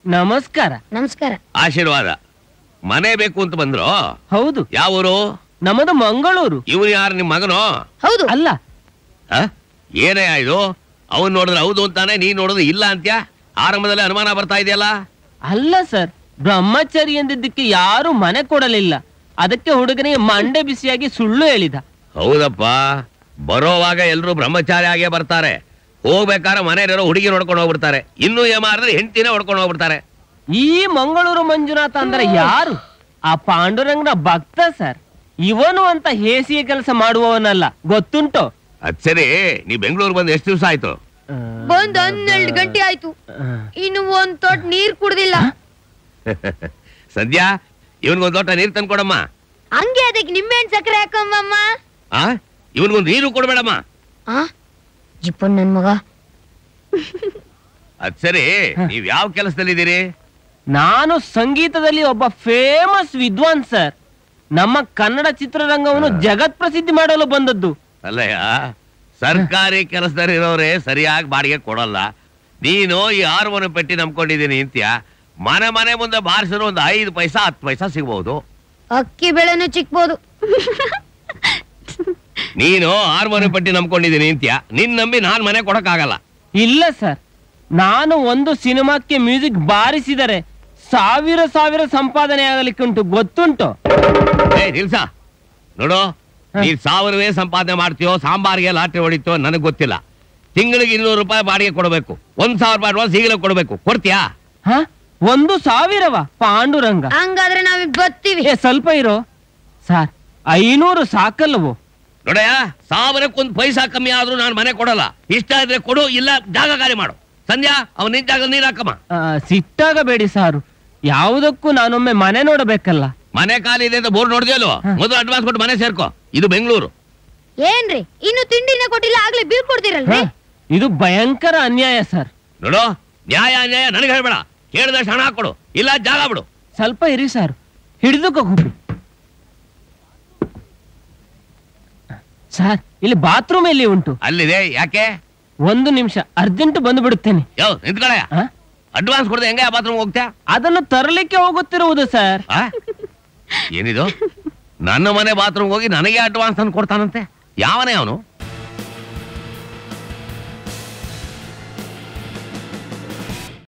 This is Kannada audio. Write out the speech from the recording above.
ನಮಸ್ಕಾರ ನಮಸ್ಕಾರ ಆಶೀರ್ವಾದ ಮನೆ ಬೇಕು ಅಂತ ಬಂದ್ರು ಹೌದು ಯಾವ ಊರು ನಮ್ಮದು ಮಂಗಳೂರು ಇವ್ರು ಯಾರು ನಿಮ್ ಮಗನು ಹೌದು ಅಲ್ಲ ಆ? ಏನೇ ಇದು ಅವನ್ ನೋಡಿದ್ರೆ ಹೌದು ಅಂತಾನೆ ನೀನ್ ನೋಡಿದ್ರೆ ಇಲ್ಲ ಅಂತ್ಯ ಆರಂಭದಲ್ಲಿ ಅನುಮಾನ ಬರ್ತಾ ಇದೆಯಲ್ಲ ಅಲ್ಲ ಸರ್ ಬ್ರಹ್ಮಚಾರಿ ಎಂದಿದ್ದಕ್ಕೆ ಯಾರು ಮನೆ ಕೊಡಲಿಲ್ಲ ಅದಕ್ಕೆ ಹುಡುಗನಿಗೆ ಮಂಡೆ ಬಿಸಿಯಾಗಿ ಸುಳ್ಳು ಹೇಳಿದ ಹೌದಪ್ಪ ಬರೋವಾಗ ಎಲ್ರು ಬ್ರಹ್ಮಚಾರಿ ಆಗೇ ಬರ್ತಾರೆ ಹೋಗ್ಬೇಕಾದ್ರೆ ಮನೆಯಲ್ಲಿರೋ ಹುಡುಗಿ ನೋಡ್ಕೊಂಡು ಹೋಗ್ಬಿಡ್ತಾರೆ ಇನ್ನೂ ಏಮಾರಿದ್ರೆ ಹೆಂಡತಿನೇ ಹೊಡ್ಕೊಂಡು ಹೋಗ್ಬಿಡ್ತಾರೆ ಈ ಮಂಗಳೂರು ಮಂಜುನಾಥ ಅಂದ್ರೆ ಯಾರು ಆ ಪಾಂಡುರಂಗನ ಭಕ್ತ ಸರ್ ಇವನು ಅಂತ ಹೇಸಿಗೆ ಕೆಲಸ ಮಾಡುವವನಲ್ಲ ಗೊತ್ತುಂಟು ಅದ್ ಸರಿ ನೀ ಬೆಂಗಳೂರು ಬಂದು ಎಷ್ಟು ದಿವಸ ಆಯ್ತು ಆ, ಬಂದ್ ಹನ್ನೆರಡು ಗಂಟೆ ಆಯ್ತು ಆ, ಇನ್ನು ಒಂದ್ ತೊಟ್ ನೀರ್ ಕುಡ್ದಿಲ್ಲ ಸದ್ಯ ಇವನ್ಗೊಂದು ಲೋಟ ನೀರು ತಂದ್ಕೊಡಮ್ಮ ಹಂಗೆ ಅದಕ್ಕೆ ನಿಂಬೆಹಣ್ಣು ಸಕ್ಕರೆ ಹಾಕಮ್ಮಮ್ಮ ಆ ಇವನ್ಗೊಂದು ನೀರು ಕೊಡ್ಬೇಡಮ್ಮ ಆ ಜಿಪ್ಪನ್ ನನ್ ಮಗ ಅದ್ ಸರಿ ನೀವ್ ಯಾವ ಕೆಲಸದಲ್ಲಿದ್ದೀರಿ ನಾನು ಸಂಗೀತದಲ್ಲಿ ಒಬ್ಬ ಫೇಮಸ್ ವಿದ್ವಾನ್ ಸರ್ ನಮ್ಮ ಕನ್ನಡ ಚಿತ್ರರಂಗವನ್ನು ಜಗತ್ ಪ್ರಸಿದ್ಧಿ ಮಾಡಲು ಬಂದದ್ದು ಅಲ್ಲಯ್ಯ ಸರ್ಕಾರಿ ಕೆಲಸದಲ್ಲಿರೋರೇ ಸರಿಯಾಗಿ ಬಾಡಿಗೆ ಕೊಡಲ್ಲ ನೀನು ಈ ಹಾರ್ಮೋನಿಯಂ ಪೆಟ್ಟಿ ನಂಬ್ಕೊಂಡಿದ್ದೀನಿ ಅಂತ್ಯ ಮನೆ ಮನೆ ಮುಂದೆ ಬಾರಿಸಿದ್ರು ಒಂದು ಐದು ಪೈಸಾ ಹತ್ತು ಪೈಸಾ ಸಿಗ್ಬಹುದು ಅಕ್ಕಿ ಬೆಳೆನು ಚಿಕ್ಬೋದು ನೀನು ಹಾರ್ಮೋನಿಯಂ ಪೆಟ್ಟಿ ನಂಬ್ಕೊಂಡಿದ್ದೀನಿ ಅಂತ್ಯ ನಿನ್ ನಂಬಿ ನಾನ್ ಮನೆ ಕೊಡಕ್ಕಾಗಲ್ಲ ಇಲ್ಲ ಸರ್ ನಾನು ಒಂದು ಸಿನಿಮಾಕ್ಕೆ ಮ್ಯೂಸಿಕ್ ಬಾರಿಸಿದರೆ ಸಾವಿರ ಸಾವಿರ ಸಂಪಾದನೆ ಆಗಲಿಕ್ಕೆ ಉಂಟು ಗೊತ್ತುಂಟು ಏ ನಿಲ್ಸ ನೋಡು ನೀನ್ ಸಾವಿರವೇ ಸಂಪಾದನೆ ಮಾಡ್ತೀಯೋ ಸಾಂಬಾರ್ಗೆ ಲಾಟ್ರಿ ಹೊಡಿತೀಯೋ ನನಗ್ ಗೊತ್ತಿಲ್ಲ ತಿಂಗಳಿಗೆ ಇನ್ನೂರು ರೂಪಾಯಿ ಬಾಡಿಗೆ ಕೊಡಬೇಕು ಒಂದ್ ಸಾವಿರ ರೂಪಾಯಿ ಅಡ್ವಾನ್ಸ್ ಈಗಲೇ ಕೊಡಬೇಕು ಕೊಡ್ತೀಯಾ ಹ ಒಂದು ಸಾವಿರವ ಪಾಂಡುರಂಗ ಹಂಗಾದ್ರೆ ನಾವ್ ಬರ್ತೀವಿ ಏ ಸ್ವಲ್ಪ ಇರೋ ಸರ್ ಐನೂರು ಸಾಕಲ್ವೋ ನೋಡಯ್ಯ ಸಾವಿರಕ್ಕೊಂದು ಪೈಸಾ ಕಮ್ಮಿ ಆದ್ರೂ ನಾನು ಮನೆ ಕೊಡಲ್ಲ ಇಷ್ಟ ಇದ್ರೆ ಕೊಡು ಇಲ್ಲ ಜಾಗ ಖಾಲಿ ಮಾಡು ಸಂಧ್ಯಾ ಅವ್ನ ನಿನ್ ಜಾಗ ನೀರ್ ಹಾಕಮ್ಮ ಆ, ಸಿಟ್ಟಾಗ ಬೇಡಿ ಸಾರು ಯಾವುದಕ್ಕೂ ನಾನೊಮ್ಮೆ ಮನೆ ನೋಡಬೇಕಲ್ಲ ಮನೆ ಖಾಲಿ ಇದೆ ಅಂತ ಬೋರ್ಡ್ ನೋಡಿದ್ಯಲ್ವ ಹ. ಮೊದಲು ಅಡ್ವಾನ್ಸ್ ಕೊಟ್ಟು ಮನೆ ಸೇರ್ಕೋ ಇದು ಬೆಂಗಳೂರು ಏನ್ರಿ ಇನ್ನು ತಿಂಡಿನ ಕೊಟ್ಟಿಲ್ಲ ಆಗ್ಲೇ ಬಿಲ್ ಕೊಡ್ತೀರಲ್ರಿ ಹ, ಇದು ಭಯಂಕರ ಅನ್ಯಾಯ ಸರ್ ನೋಡು ನ್ಯಾಯ ಅನ್ಯಾಯ ನನಗೆ ಹೇಳ್ಬೇಡ ಕೇಳಿದಷ್ಟು ಹಣ ಕೊಡು ಇಲ್ಲ ಜಾಗ ಬಿಡು ಸ್ವಲ್ಪ ಇರಿ ಸರ್ ಹಿಡಿದುಕೋ ಗುಬ್ಬಿ ಸರ್ ಇಲ್ಲಿ ಬಾತ್ರೂಮ್ ಎಲ್ಲಿ ಉಂಟು ಅಲ್ಲಿದೆ ಯಾಕೆ ಒಂದು ನಿಮಿಷ ಅರ್ಜೆಂಟ್ ಬಂದು ಬಿಡುತ್ತೇನೆ ಯೋ ನಿಂತ್ಕೊಳಯ್ಯ ಹ? ಅಡ್ವಾನ್ಸ್ ಕೊಡದೆ ಹೆಂಗೆ ಬಾತ್ರೂಮ್ ಹೋಗ್ತ್ಯಾ ಅದನ್ನು ತರಲಿಕ್ಕೆ ಹೋಗುತ್ತಿರುವುದು ಸರ್ ಆ? ಏನಿದು ನನ್ನ ಮನೆ ಬಾತ್ರೂಮ್ ಹೋಗಿ ನನಗೆ ಅಡ್ವಾನ್ಸ್ ಅನ್ನು ಕೊಡ್ತಾನಂತೆ ಯಾವನೇ ಅವನು